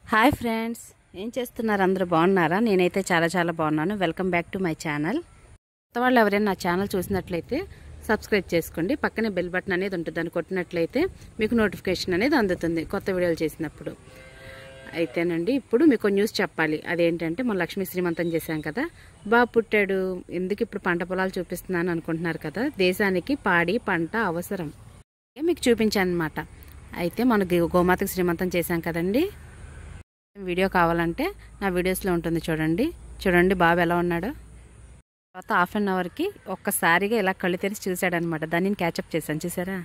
hi friends ఏం చేస్తున్నారు అందరూ బాగున్నారా నేనైతే చాలా చాలా బాగున్నాను welcome back to my channel కొత్త వాళ్ళు ఎవరైనా నా ఛానల్ చూసినట్లయితే సబ్స్క్రైబ్ చేసుకోండి పక్కనే బెల్ బటన్ అనేది ఉంటుంది దాన్ని కొట్టినట్లయితే మీకు నోటిఫికేషన్ అనేది అందుతుంది కొత్త వీడియోలు చేసినప్పుడు అయితేనండి ఇప్పుడు మీకు న్యూస్ చెప్పాలి అదేంటంటే మన లక్ష్మీ శ్రీమంతం చేశాం కదా బాబు పుట్టాడు ఎందుకు ఇప్పుడు పంట పొలాలు చూపిస్తున్నాను అనుకుంటున్నారు కదా దేశానికి పాడి పంట అవసరం మీకు చూపించాను అనమాట అయితే మనకి గోమాతకి శ్రీమంతం చేశాం కదండి వీడియో కావాలంటే నా వీడియోస్లో ఉంటుంది చూడండి చూడండి బాబు ఎలా ఉన్నాడో తర్వాత హాఫ్ అన్ అవర్కి ఒక్కసారిగా ఇలా కళ్ళు తెరిచి చూశాడనమాట దాన్ని నేను క్యాచప్ చేశాను చూసారా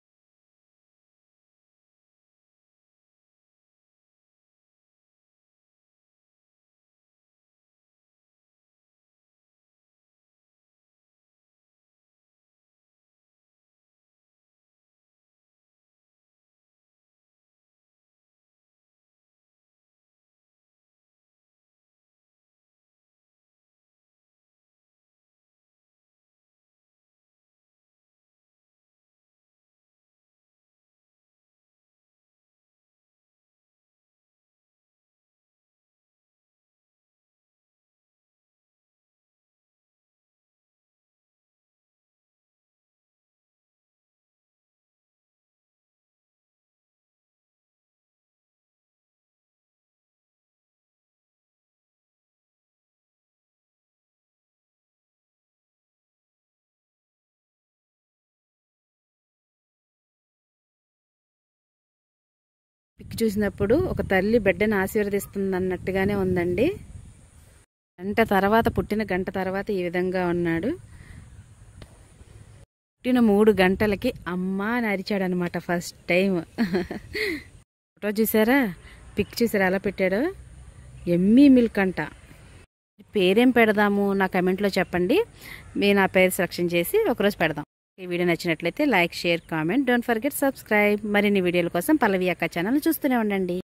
పిక్ చూసినప్పుడు ఒక తల్లి బిడ్డను ఆశీర్వదిస్తుంది అన్నట్టుగానే ఉందండి గంట తర్వాత పుట్టిన గంట తర్వాత ఈ విధంగా ఉన్నాడు పుట్టిన మూడు గంటలకి అమ్మ అని అరిచాడు అనమాట ఫస్ట్ టైం ఫోటో చూసారా పిక్ చూసారా ఎలా పెట్టాడో ఎమ్మీ మిల్క్ అంట పేరేం పెడదాము నా కమెంట్లో చెప్పండి మీ నా పేరు సెలక్షన్ చేసి ఒకరోజు పెడదాం ఈ వీడియో నచ్చినట్లయితే like share comment don't forget subscribe మరిన్ని వీడియోల కోసం పల్లవి అక్క ఛానల్ చూస్తూనే ఉండండి